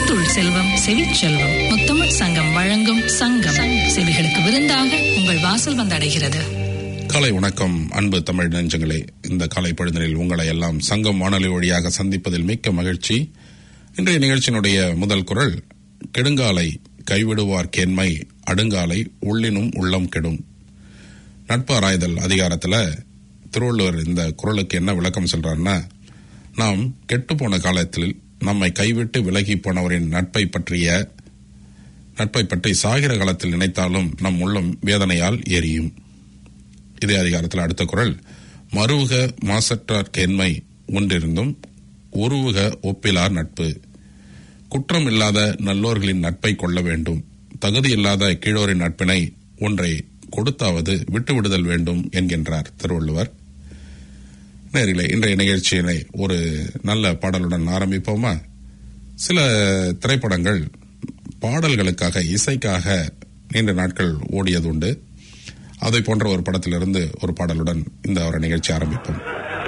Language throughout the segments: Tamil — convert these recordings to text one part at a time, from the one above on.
முத்துள் செல்வம் செவிச்செல்வம் முத்தமிழ் சங்கம் வழங்கும் சங்கம் செவிகளுக்கு விருந்தாக உங்கள் வாசல் வந்தடைகிறது காலை வணக்கம் அன்பு தமிழ் நெஞ்சங்களே இந்த காலை பொழுதினில் உங்களை எல்லாம் சங்கம் வானொலி வழியாக சந்திப்பதில் மிக்க மகிழ்ச்சி இன்றைய நிகழ்ச்சியினுடைய முதல் குரல் கெடுங்காலை கைவிடுவார் கேண்மை அடுங்காலை உள்ளினும் உள்ளம் கெடும் நட்பாராய்தல் அதிகாரத்துல திருவள்ளுவர் இந்த குரலுக்கு என்ன விளக்கம் சொல்றாருன்னா நாம் கெட்டுப்போன காலத்தில் நம்மை கைவிட்டு விலகி போனவரின் நட்பை பற்றிய நட்பை பற்றி சாகிற காலத்தில் நினைத்தாலும் நம் உள்ளம் வேதனையால் எரியும் இதே அதிகாரத்தில் அடுத்த குரல் மறுவுக மாசற்றார் கேண்மை ஒன்றிருந்தும் உருவுக ஒப்பிலார் நட்பு குற்றம் இல்லாத நல்லோர்களின் நட்பை கொள்ள வேண்டும் தகுதி இல்லாத கீழோரின் நட்பினை ஒன்றை கொடுத்தாவது விட்டுவிடுதல் வேண்டும் என்கின்றார் திருவள்ளுவர் நேரிலே இன்றைய நிகழ்ச்சியினை ஒரு நல்ல பாடலுடன் ஆரம்பிப்போமா சில திரைப்படங்கள் பாடல்களுக்காக இசைக்காக நீண்ட நாட்கள் ஓடியதுண்டு அதை போன்ற ஒரு படத்திலிருந்து ஒரு பாடலுடன் இந்த ஒரு நிகழ்ச்சி ஆரம்பிப்போம்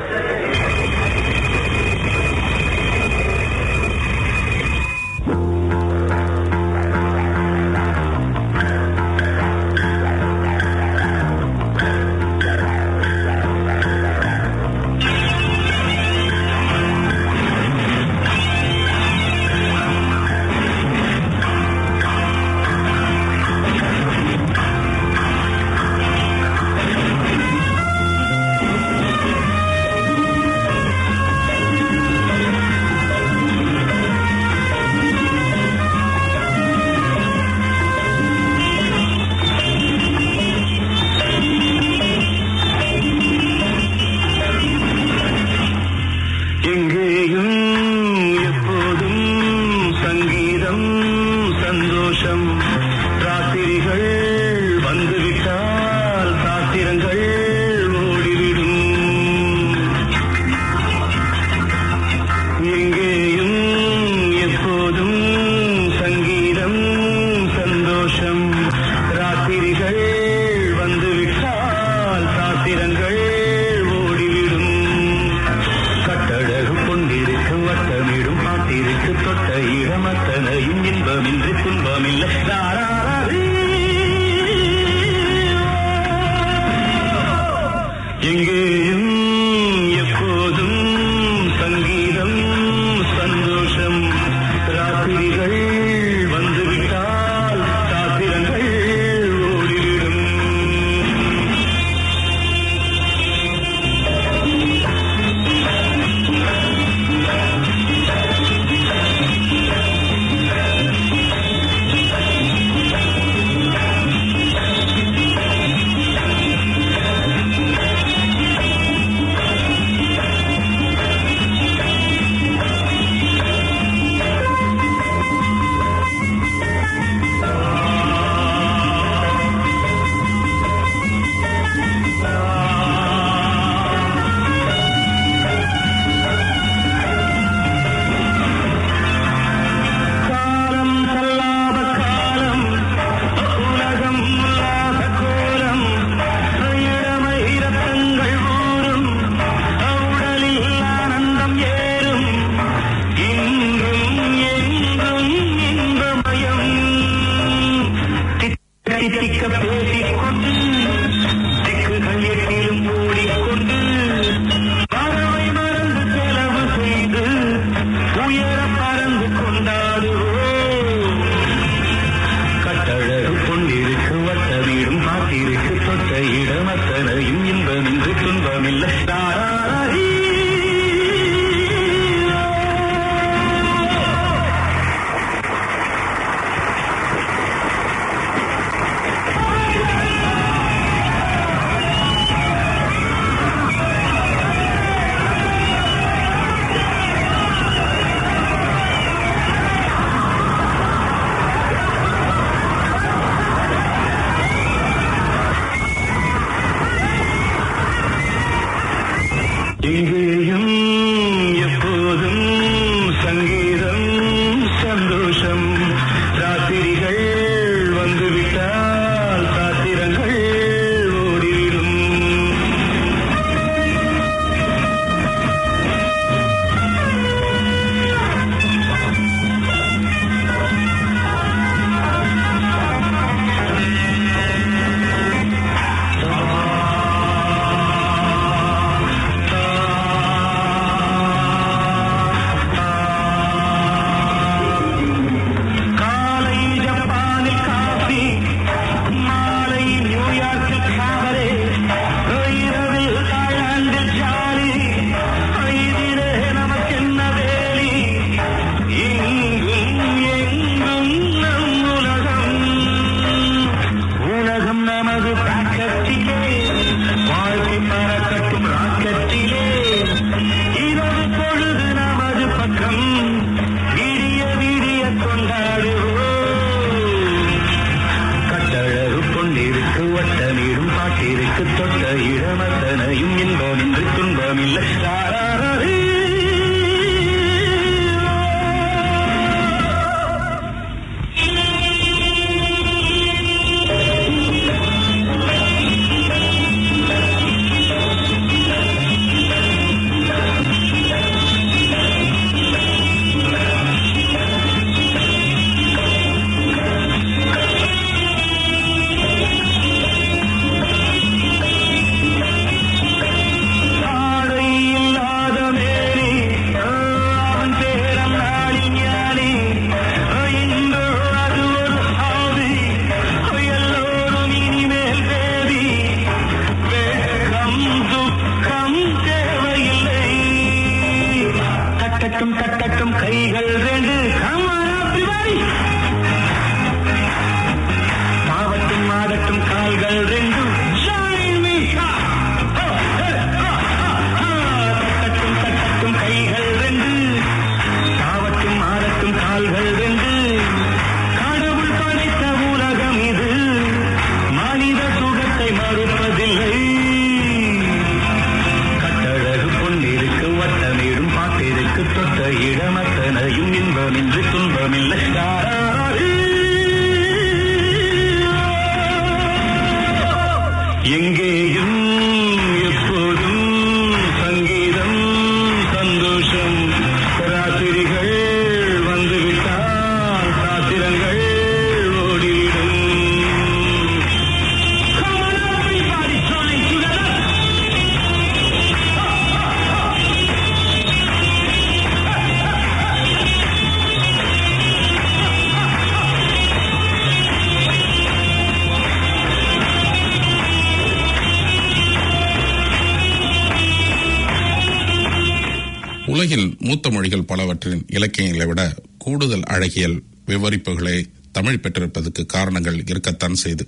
எங்கேயும் எப்போதும் சங்கீதம் சந்தோஷம் ராத்திரிகள் வந்துவிட்டால் சாத்திரங்கள் ஓடிவிடும் எங்கேயும் எப்போதும் சங்கீதம் சந்தோஷம் ராத்திரிகள் வந்துவிட்டால் சாத்திரங்கள் ஓடிவிடும் கட்டழகு கொண்டிருக்கு வட்டமிடும் பாட்டிருக்கு தொட்ட இடம் அத்தனையும் இன்பமின்றி துன்பமில்லை தாராரீ. எங்கேயும் எப்போதும் சங்கீதம் சந்தோஷம் ராத்திரிகள் வந்துவிட்டால் சாத்திரங்கள் ஓடிவிடும் காலம் செல்லாத காலம் உலகம் இல்லாத கோலம் இளமை ரத்தங்கள் ஊறும் உடலில் ஆனந்தம் ஏறும் இன்றும் என்றும் இன்பமயம் தித்திக்க பேசிக்கொண்டு திக்குகள் எட்டிலும் ஓடிக்கொண்டு பறவை மறந்து செலவு செய்து உயர பறந்து கொண்டாடுவோம் கட்டழகு கொண்டிருக்கு வட்ட வீடும் பாட்டிருக்கு தொட்ட இடம் அத்தனையும் இன்பமின்றி துன்பமில்லை தாராரீ. எங்கேயும் எப்போதும் சங்கீதம் சந்தோஷம் ராத்திரிகள் வந்துவிட்டால் சாத்திரங்கள் ஓடிவிடும் துன்பமில்லை ராராரரீ. ஆடை இல்லாத மேனி, அவன் பேரன் நாளிஞானி. இன்று அது ஒரு ஆவி, எல்லோரும் இனிமேல் தேவி. வெட்கம், துக்கம் தேவையில்லை. தட்டட்டும் தட்டட்டும் கைகள் ரெண்டு Come on, everybody. பாவட்டும் ஆடட்டும் கால்கள் ரெண்டும் Join me. Ha! Ha! Ha! Ha! Ha! தட்டட்டும் தட்டட்டும் கைகள் ரெண்டு தாவட்டும் ஆடட்டும் கால்கள் ரெண்டு கடவுள் படைத்த உலகம் இது மனித சுகத்தை மறுப்பதில்லை கட்டழகு பொன்னிருக்கு வட்டமிடும் பாட்டிற்கு தொட்ட இடமத்தனையும் இன்பமின்றி துன்பமில்லை யாராரே. எங்கேயும் எப்போதும் சங்கீதம் சந்தோஷம் ராத்திரிகள் வந்துவிட்டால் சாத்திரங்கள் ஓடிவிடும் Come on, everybody, join together. உலகில் மூத்த மொழிகள் பலவற்றின் இலக்கியங்களை விட கூடுதல் அழகியல் விவரிப்புகளை தமிழ் பெற்றிருப்பதற்கு காரணங்கள் இருக்கத்தான் செய்து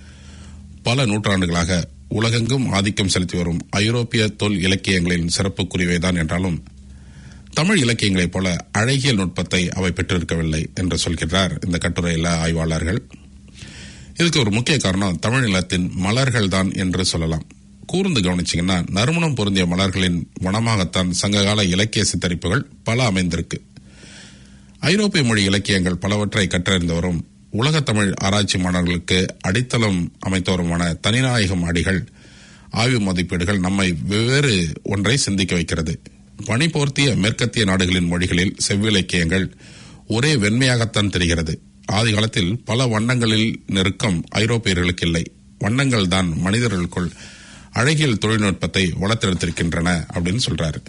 பல நூற்றாண்டுகளாக உலகெங்கும் ஆதிக்கம் செலுத்தி வரும் ஐரோப்பிய தொல் இலக்கியங்களின் சிறப்புக்குரியவைதான் என்றாலும் தமிழ் இலக்கியங்களைப் போல அழகியல் நுட்பத்தை அவை பெற்றிருக்கவில்லை என்று சொல்கிறார் இந்த கட்டுரையில ஆய்வாளர்கள் இதுக்கு ஒரு முக்கிய காரணம் தமிழ் நிலத்தின் மலர்கள் தான் என்று சொல்லலாம் கூர்ந்து கவனிச்சீங்கன்னா நறுமணம் பொருந்திய மலர்களின் வனமாகத்தான் சங்ககால இலக்கிய சித்தரிப்புகள் பல அமைந்திருக்கு ஐரோப்பிய மொழி இலக்கியங்கள் பலவற்றை கற்றறிந்தவரும் உலகத் தமிழ் ஆராய்ச்சி மாணவர்களுக்கு அடித்தளம் அமைத்தவருமான தனிநாயகம் அடிகள் ஆய்வு மதிப்பீடுகள் நம்மை வெவ்வேறு ஒன்றை சிந்திக்க வைக்கிறது பனி போர்த்திய மேற்கத்திய நாடுகளின் மொழிகளில் செவ்விலக்கியங்கள் ஒரே வெண்மையாகத்தான் தெரிகிறது ஆதி காலத்தில் பல வண்ணங்களில் நெருக்கம் ஐரோப்பியர்களுக்கு இல்லை வண்ணங்கள் தான் மனிதர்களுக்குள் அழகியல் தொழில்நுட்பத்தை வளர்த்தெடுத்திருக்கின்றன அப்படின்னு சொல்றாரு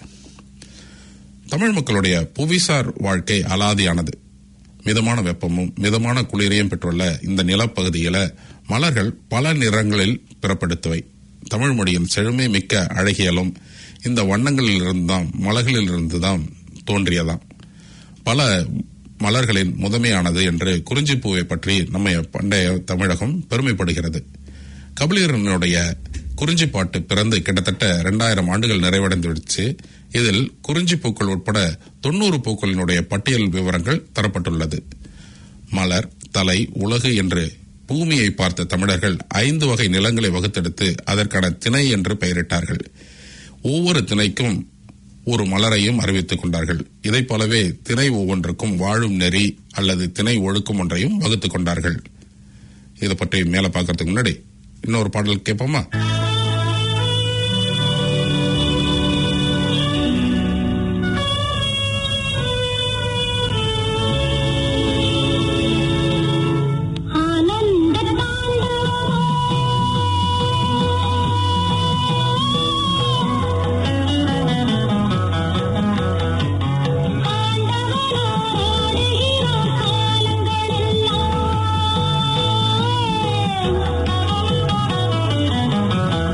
தமிழ் மக்களுடைய புவிசார் வாழ்க்கை அலாதியானது மிதமான வெப்பமும் மிதமான குளிரையும் பெற்றுள்ள இந்த நிலப்பகுதியில மலர்கள் பல நிறங்களில் பிறப்படுத்துவை தமிழ் மொழியின் செழுமை மிக்க அழகியலும் இந்த வண்ணங்களில் இருந்துதான் மலர்களில் இருந்துதான் தோன்றியதாம் பல மலர்களின் முதன்மையானது என்று குறிஞ்சிப்பூவை பற்றி நம்ம பண்டைய தமிழகம் பெருமைப்படுகிறது கபிலீரனுடைய குறிஞ்சிப்பாட்டு பிறந்து கிட்டத்தட்ட இரண்டாயிரம் ஆண்டுகள் நிறைவடைந்துவிடுச்சு இதில் குறிஞ்சி பூக்கள் உட்பட தொண்ணூறு பூக்களினுடைய பட்டியல் விவரங்கள் தரப்பட்டுள்ளது மலர் தலை உலகு என்று பூமியை பார்த்த தமிழர்கள் ஐந்து வகை நிலங்களை வகுத்தெடுத்து அதற்கான திணை என்று பெயரிட்டார்கள் ஒவ்வொரு திணைக்கும் ஒரு மலரையும் அறிவித்துக் கொண்டார்கள் இதைப் போலவே திணை ஒவ்வொன்றுக்கும் வாழும் நெறி அல்லது திணை ஒழுக்கம் ஒன்றையும் வகுத்துக் கொண்டார்கள் இதை பற்றி மேல பார்க்கறதுக்கு முன்னாடி இன்னொரு பாடல் கேட்போமா ஆனந்த காலங்களெல்லாம்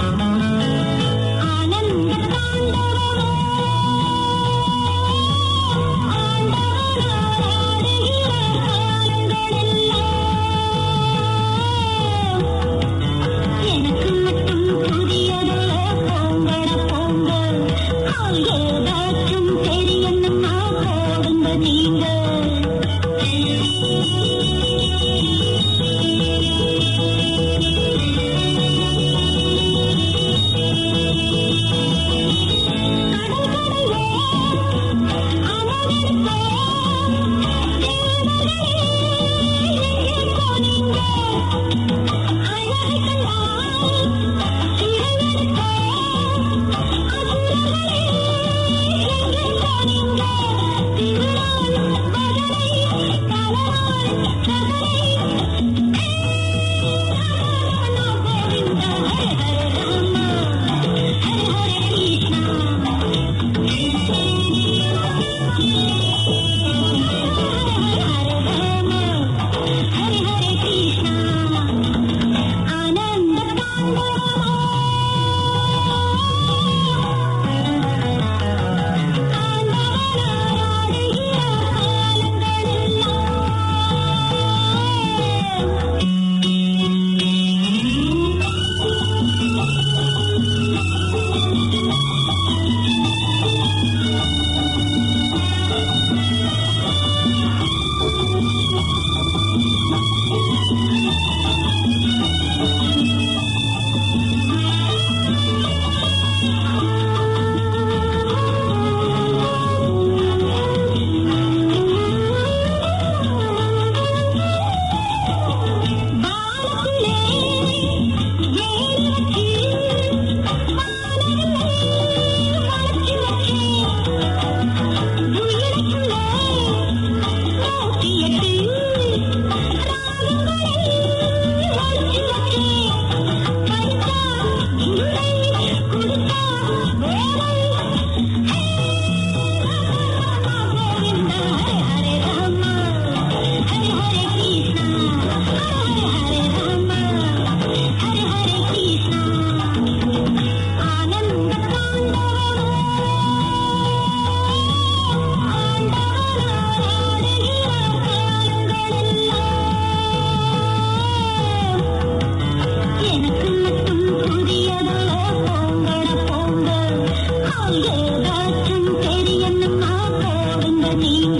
எனக்கு மட்டும் புரியதல்ல போங்கட போங்க ஏதாச்சும் தெரியணும்னா போடுங்க நீங்க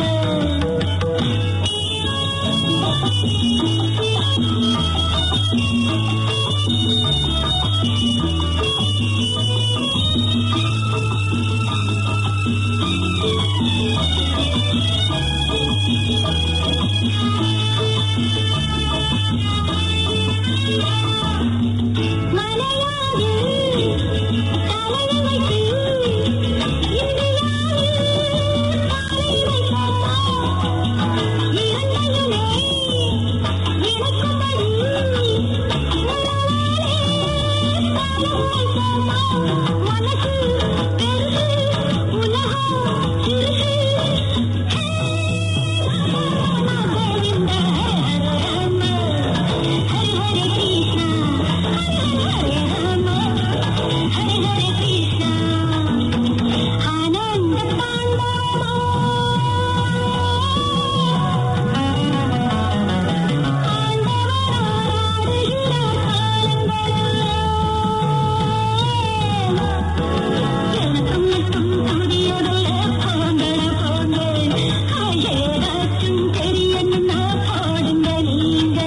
மலையாது தலையை வைத்து ஆனந்த எனக்கு மட்டும் துதியோடல போங்கட போங்க ஏதாச்சும் தெரியணும்னா போடுங்க நீங்க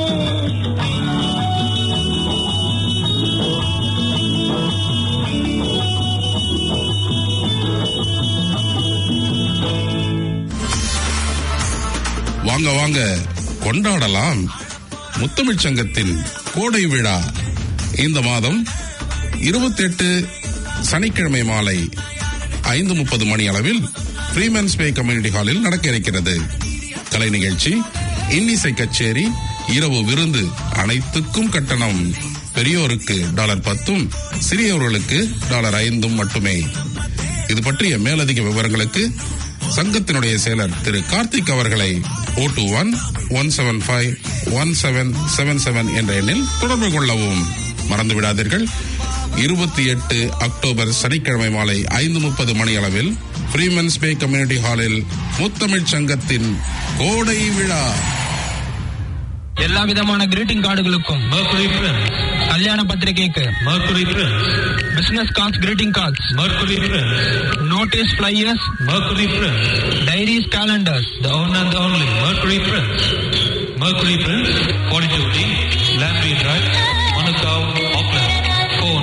வாங்க வாங்க கொண்டாடலாம் முத்தமிழ் சங்கத்தின் கோடை விழா இந்த மாதம் இருபத்தி எட்டு சனிக்கிழமை மாலை ஐந்து முப்பது மணி அளவில் ஃப்ரீமன்ஸ் பே கம்யூனிட்டி ஹாலில் நடக்க இருக்கிறது கலை நிகழ்ச்சி இன்னிசை கச்சேரி இரவு விருந்து அனைத்துக்கும் கட்டணம் பெரியோருக்கு டாலர் பத்தும் சிறியவர்களுக்கு டாலர் ஐந்தும் மட்டுமே இது பற்றிய மேலதிக விவரங்களுக்கு சங்கத்தினுடைய செயலர் திரு கார்த்திக் அவர்களை O two one one seven five one seven seven seven என்ற எண்ணில் தொடர்பு கொள்ளவும் மறந்து விடாதீர்கள் இருபத்தி எட்டு அக்டோபர் சனிக்கிழமை மாலை ஐந்து முப்பது மணி அளவில் ஃப்ரீமன்ஸ் பே கம்யூனிட்டி ஹாலில் முத்தமிழ் சங்கத்தின் கோடை விழா எல்லா விதமான கிரீட்டிங் கார்டுகளுக்கும் Mercury Prince, கல்யாண பத்திரிகைக்கு Mercury Prince, business cards greeting cards Mercury Prince, notices flyers Mercury Prince, diaries calendars the one and the only Mercury Prince. Mercury Prince, 42D, Lamprey Drive, Manukau, Auckland. Phone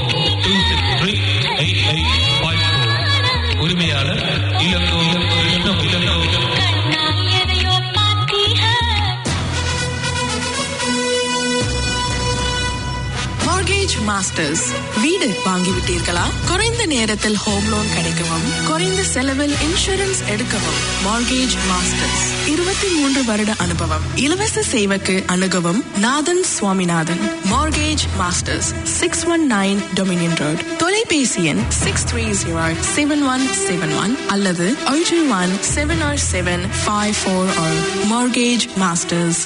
263-8854. உரிமையாளர் இலக்கோ இலக்கோ இலக்கோ இலக்கோ மார்கேஜ் மாஸ்டர்ஸ் வீடு வாங்கிவிட்டீர்களா குறைந்த நேரத்தில் ஹோம் லோன் கிடைக்கவும் குறைந்த செலவில் இன்சூரன்ஸ் எடுக்கவும் மார்கேஜ் மாஸ்டர்ஸ் இருபத்தி மூன்று வருட அனுபவம் இலவச சேவைக்கு அணுகவும் Nathan Swaminathan Mortgage Masters six one nine Dominion road தொலைபேசி எண் six three zero seven one seven one அல்லது ஒன்று one seven or seven five four or Mortgage Masters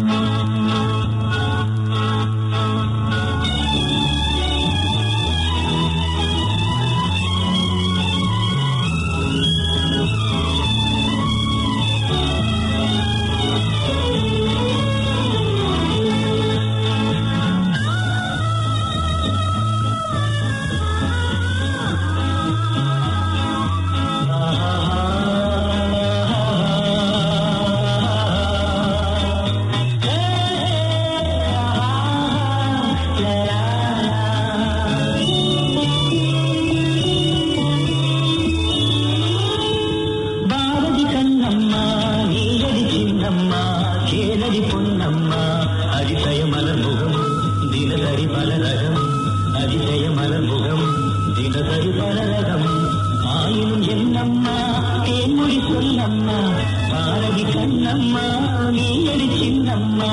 Bharathi Kannamma நீரடி சின்னம்மா கேளடி பொன்னம்மா அதிசய மலர் முகம் தினசரி பலரகம் அதிசய மலர் முகம் தினசரி பலரகம் ஆயினும் என்னம்மா தேன்மொழி சொல்லம்மா பாரதி கண்ணம்மா நீரடி சின்னம்மா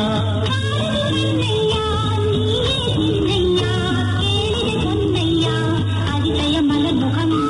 அதிசய மலர் முகம்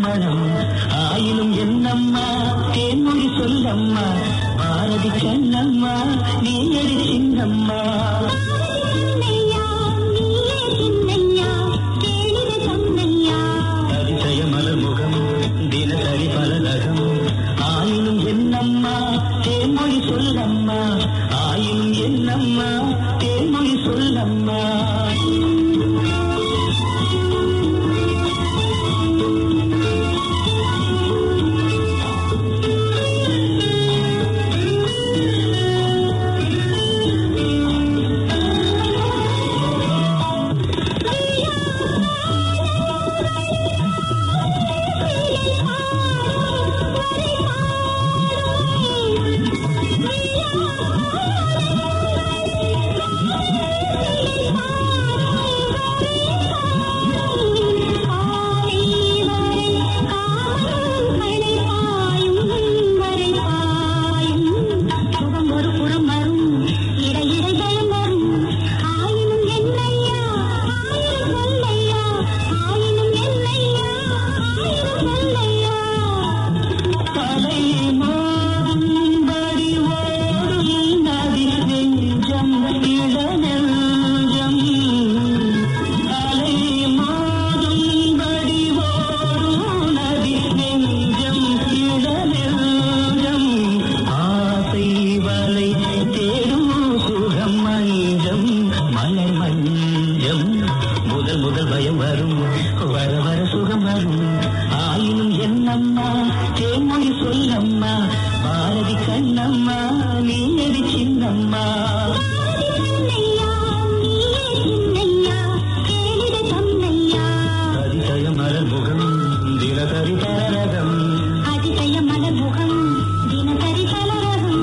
மனம் ஆயினும் என்னம்மா தேன்மொழி சொல்லம்மா பாரதி கண்ணம்மா நீ எடி சின்னம்மா அதிசய மலர்முகம் தினசரி பலதகம் ஆயினும் என்னம்மா தேன்மொழி சொல்லம்மா ஆயினும் என்னம்மா தேன்மொழி சொல்லம்மா ஒரு புறம் வரும் இடையிடை பயம் வரும் ஆயினும் என்னையா ஆயிரம் சொல்லையா ஆயினும் என்னையா ஆயிரம் சொல்லையா தலை மாறும்படி ஓடும் நதி நெஞ்சம் இளநெஞ்சம் தலை மாறும்படி ஓடும் நதி நெஞ்சம் இளநெஞ்சம் ஆசை வலை தேடும் சுகம் மஞ்சம் மலர் மஞ்சம் முதல் முதல் பயம் வரும் வர வர சுகம் வரும் ஆயினும் என்னம்மா தேன்மொழி சொல்லம்மா பாரதி கண்ணம்மா நீ எடி சின்னம்மா அதிசய மலர் முகம் தினசரி தாரகம் அதிசய மலர் முகம் தினசரி கலரகம்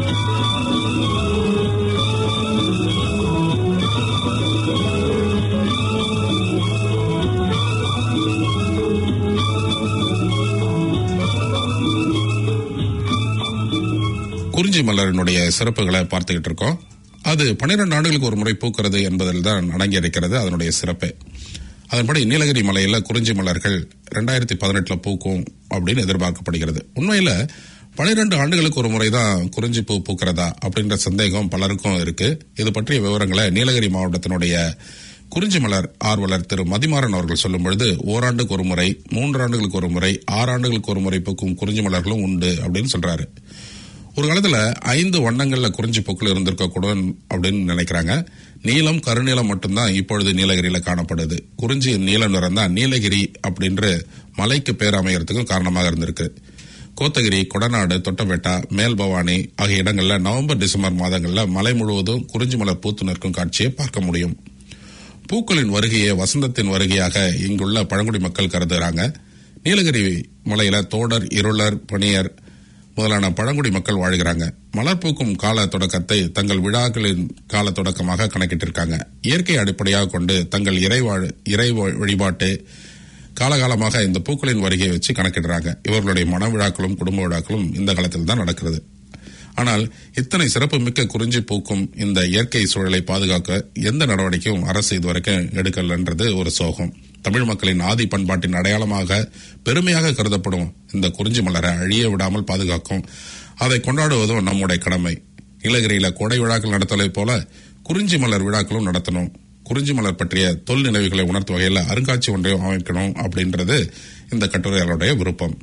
குறிஞ்சி மலரினுடைய சிறப்புகளை பார்த்துக்கிட்டு இருக்கோம் அது பன்னிரண்டு ஆண்டுகளுக்கு ஒரு முறை பூக்கிறது என்பதில் தான் அடங்கி இருக்கிறது அதனுடைய சிறப்பு அதன்படி நீலகிரி மலையில குறிஞ்சி மலர்கள் ரெண்டாயிரத்தி பதினெட்டுல பூக்கும் அப்படின்னு எதிர்பார்க்கப்படுகிறது உண்மையில பனிரெண்டு ஆண்டுகளுக்கு ஒரு முறை தான் குறிஞ்சி பூ பூக்கிறதா அப்படின்ற சந்தேகம் பலருக்கும் இருக்கு இது பற்றிய விவரங்களை நீலகிரி மாவட்டத்தினுடைய குறிஞ்சி மலர் ஆர்வலர் திரு மதிமாறன் அவர்கள் சொல்லும் பொழுது ஓராண்டுக்கு ஒரு முறை மூன்று ஆண்டுகளுக்கு ஒரு முறை ஆறு ஆண்டுகளுக்கு ஒரு முறை பூக்கும் குறிஞ்சி மலர்களும் உண்டு அப்படின்னு சொல்றாரு ஒரு காலத்துல ஐந்து வண்ணங்கள்ல குறிஞ்சி பூக்கள் இருந்திருக்க கூடும் அப்படின்னு நினைக்கிறாங்க நீலம் கருநீலம் மட்டும்தான் இப்பொழுது நீலகிரியில காணப்படுது குறிஞ்சி நீல நிறம் தான் நீலகிரி அப்படின்ற மலைக்கு பேர் அமையறதுக்கும் காரணமாக இருந்திருக்கு கோத்தகிரி கொடநாடு தொட்டபெட்டா மேல் பவானி ஆகிய இடங்கள்ல நவம்பர் டிசம்பர் மாதங்கள்ல மலை முழுவதும் குறிஞ்சி மலர் பூத்து நிற்கும் காட்சியை பார்க்க முடியும் பூக்களின் வருகையை வசந்தத்தின் வருகையாக இங்குள்ள பழங்குடி மக்கள் கருதுகிறாங்க நீலகிரி மலையில தோடர் இருளர் பணியர் முதலான பழங்குடி மக்கள் வாழ்கிறாங்க மலர் பூக்கும் கால தொடக்கத்தை தங்கள் விழாக்களின் கால தொடக்கமாக கணக்கிட்டிருக்காங்க இயற்கை அடிப்படையாக கொண்டு தங்கள் இறை வாழ்- இறை வ- வழிபாட்டு காலகாலமாக இந்த பூக்களின் வருகையை வச்சு கணக்கிடுறாங்க இவர்களுடைய மன விழாக்களும் குடும்ப விழாக்களும் இந்த காலத்தில் தான் நடக்கிறது ஆனால் இத்தனை சிறப்பு மிக்க குறிஞ்சி பூக்கும் இந்த இயற்கை சூழலை பாதுகாக்க எந்த நடவடிக்கையும் அரசு இதுவரைக்கும் எடுக்கலன்றது ஒரு சோகம் தமிழ் மக்களின் ஆதி பண்பாட்டின் அடையாளமாக பெருமையாக கருதப்படும் இந்த குறிஞ்சி மலரை அழிய விடாமல் பாதுகாக்கும் அதை கொண்டாடுவதும் நம்முடைய கடமை நீலகிரியில கோடை விழாக்கள் நடத்தலை போல குறிஞ்சி மலர் விழாக்களும் நடத்தணும் குறிஞ்சி மலர் பற்றிய தொல் நினைவுகளை உணர்த்தும் வகையில் அருங்காட்சி ஒன்றையும் அமைக்கணும் அப்படின்றது இந்த கட்டுரையாளருடைய விருப்பம்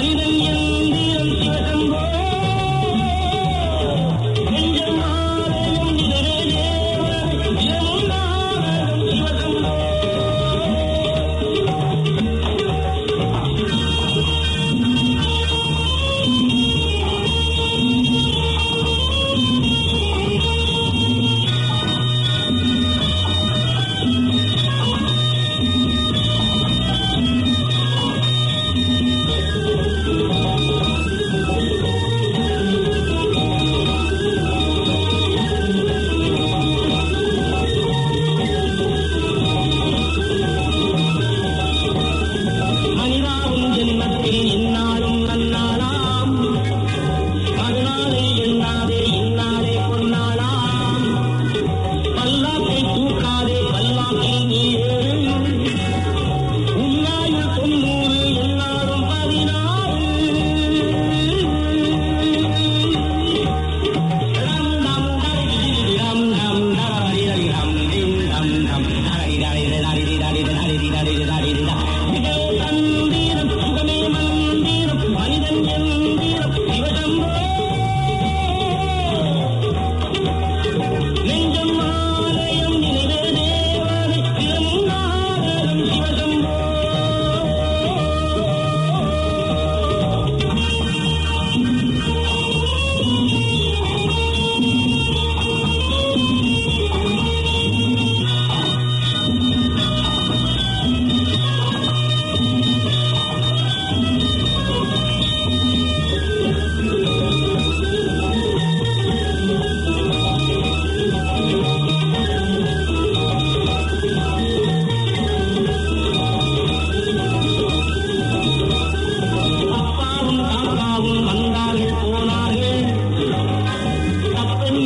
மனிதன்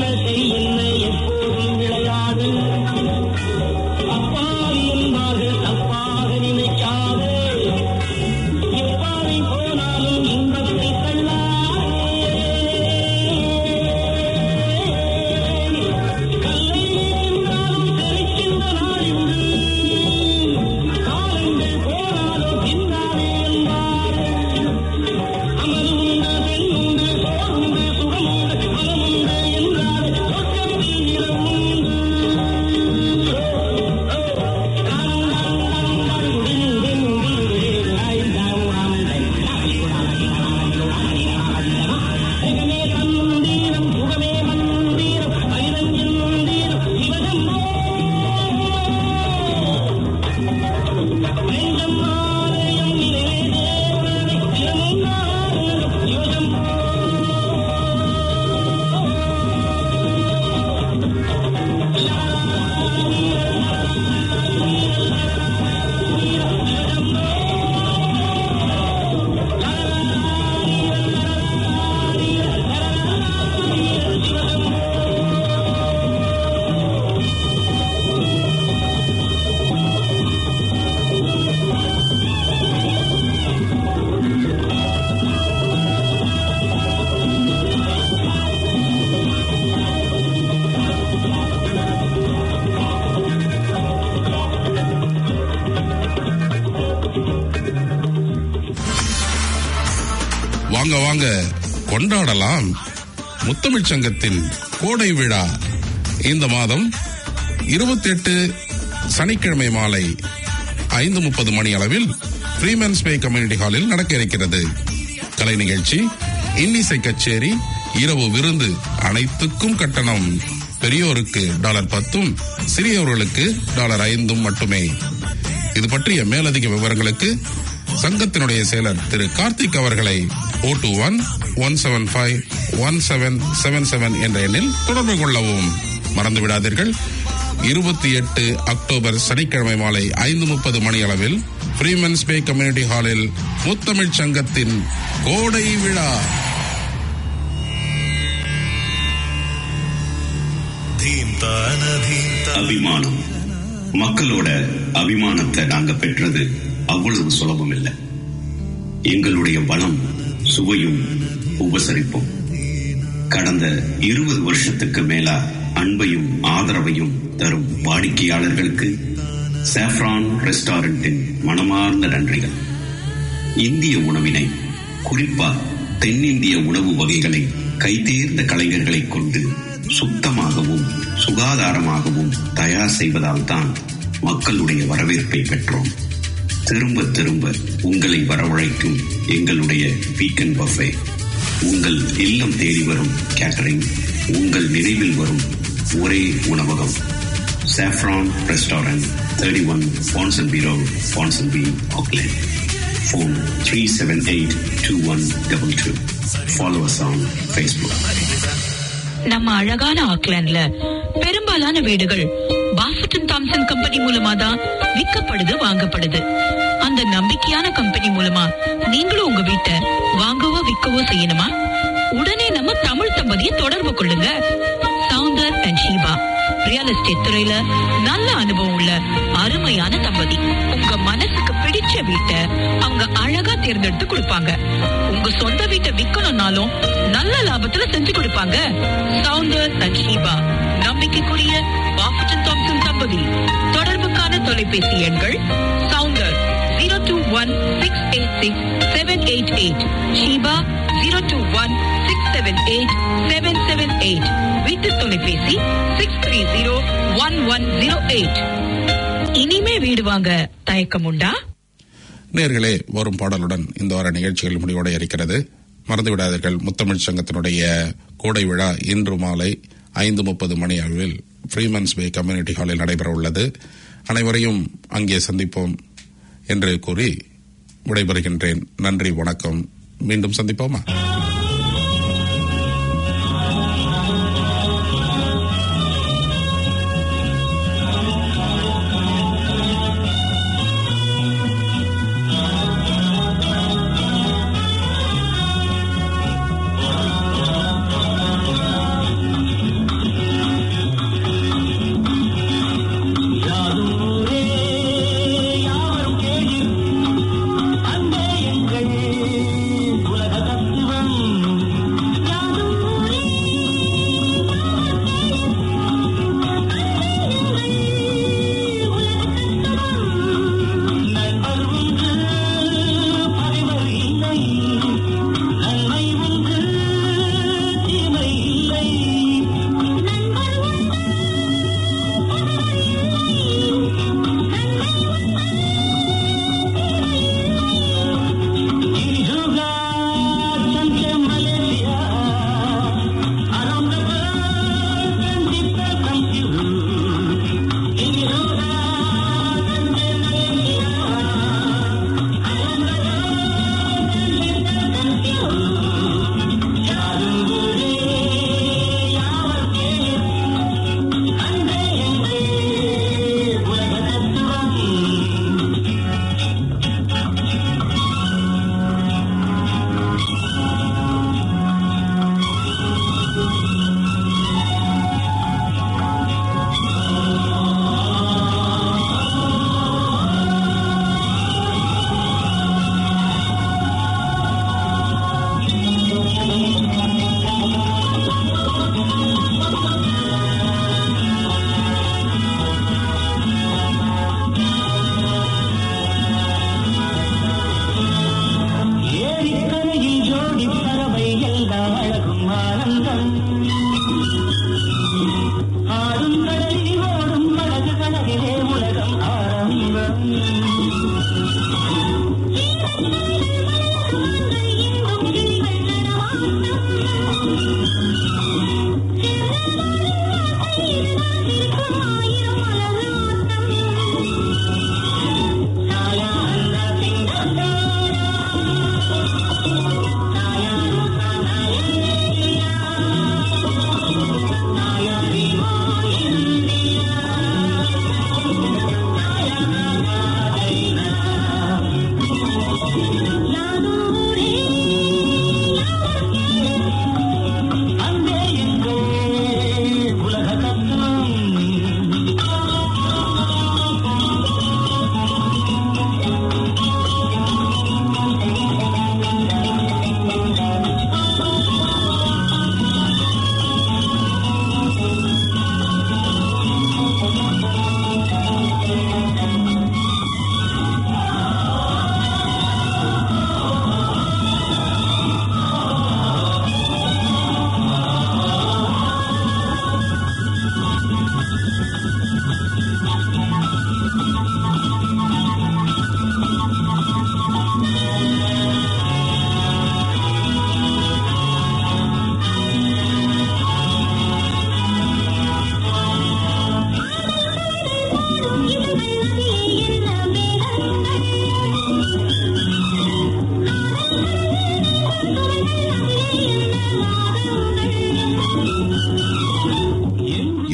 சரி என்ன எப்போதும் விளையாடு அப்பாவி என்பார்கள் தப்பாக நினைக்காதே எப்பாவை போனாலும் இன்பத்தை தள்ளாதே கல்லை என்றாலும் தெளிக்கின்ற நாள் உண்டு காலங்கள் போனாலும் பின்னாலே என்பார்கள் அமருண்டு பெண்ணுண்டு சோறுண்டு சுகமுண்டு மனமுண்டு என்றாலே சொர்க்கத்தில் இடமுண்டு சுகமே தந்தீரம் சுகமே மந்தீரம் ஐரஞ்சந்தீரம் சிவசம்போ நெஞ்சம் ஆலயம் நிலையே தேவனை தினமும் ஆலயம் சிவசம்போ வாங்க வாங்க கொண்டாடலாம் முத்தமிழ் சங்கத்தின் கோடை விழா இந்த மாதம் இருபத்தி எட்டு சனிக்கிழமை மாலை ஐந்து முப்பது மணி அளவில் ஃப்ரீமன்ஸ் பே கம்யூனிட்டி ஹாலில் நடக்க இருக்கிறது கலை நிகழ்ச்சி இன்னிசை கச்சேரி இரவு விருந்து அனைத்துக்கும் கட்டணம் பெரியோருக்கு டாலர் பத்தும் சிறியவர்களுக்கு டாலர் ஐந்தும் மட்டுமே இது பற்றிய மேலதிக விவரங்களுக்கு சங்கத்தினுடைய செயலர் திரு கார்த்திக் அவர்களை O two one one seven five one seven seven seven என்ற எண்ணில் தொடர்பு கொள்ளவும் மறந்து விடாதீர்கள் இருபத்தி எட்டு அக்டோபர் சனிக்கிழமை மாலை ஐந்து முப்பது மணி அளவில் ஃப்ரீமன்ஸ் பே கம்யூனிட்டி ஹாலில் முத்தமிழ் சங்கத்தின் கோடை விழா அபிமானம் மக்களோட அபிமானத்தை நாங்க பெற்றது அவ்வளவு சுலபம் இல்லை எங்களுடைய பலம் சுவையும் உபசரிப்பும் கடந்த இருபது வருஷத்துக்கு மேலா அன்பையும் ஆதரவையும் தரும் வாடிக்கையாளர்களுக்கு சாஃப்ரான் ரெஸ்டாரண்டின் மனமார்ந்த நன்றிகள் இந்திய உணவினை குறிப்பா தென்னிந்திய உணவு வகைகளை கைதேர்ந்த கலைஞர்களை கொண்டு சுத்தமாகவும் சுகாதாரமாகவும் தயார் செய்வதால் தான் மக்களுடைய வரவேற்பை பெற்றோம் திரும்ப திரும்ப உங்களை வரவழைக்கும் எங்களுடைய வீக்கெண்ட் பஃபே உங்கள் இல்லம் தேடி வரும் கேட்டரிங் உங்கள் நினைவில் வரும் ஒரே உணவகம் Saffron restaurant thirty one Ponsonby road Ponsonby Auckland phone 378-2122. Follow us on Facebook. நம்ம அழகான ஆக்லாண்ட்ல பெரும்பாலான வீடுகள் பாஃபட்டன் தாம்சன் கம்பெனி மூலமா தான் விற்கப்படுது வாங்கப்படுது அந்த நம்பிக்கையான கம்பெனி மூலமா நீங்களும் உங்க வீட்டை வாங்கவோ விற்கவோ செய்யணுமா உடனே நம்ம தமிழ் தம்பதியை தொடர்பு கொள்ளுங்க Soundar and Sheeba real estate துறையில நல்ல அனுபவம் உள்ள அருமையான தம்பதி உங்க மனசுக்கு பிடிச்ச வீட்டை அவங்க அழகா தேர்ந்தெடுத்து கொடுப்பாங்க உங்க சொந்த வீட்டை விக்கணும்னாலும் நல்ல லாபத்துல செஞ்சு கொடுப்பாங்க சவுந்தர் அண்ட் ஷீபா நம்பிக்கைக்குரிய பாஃபட்டன் தாம்சன் தம்பதி தொடர்புக்கான தொலைபேசி எண்கள் Soundar zero two one six eight six seven eight eight Sheeba zero two one six seven eight seven seven eight வீட்டு தொலைபேசி six three zero one one zero eight இனிமே வீடு வாங்க தயக்கம் உண்டா நேர்களே வரும் பாடலுடன் இந்த வார நிகழ்ச்சிகள் முடிவோட இருக்கிறது மறந்துவிடாதீர்கள் முத்தமிழ் சங்கத்தினுடைய கோடை விழா இன்று மாலை ஐந்து முப்பது மணி அளவில் ஃப்ரீமன்ஸ் பே கம்யூனிட்டி ஹாலில் நடைபெற உள்ளது அனைவரையும் அங்கே சந்திப்போம் என்று கூறி விடைபெறுகின்றேன் நன்றி வணக்கம் மீண்டும் சந்திப்போமா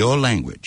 your language.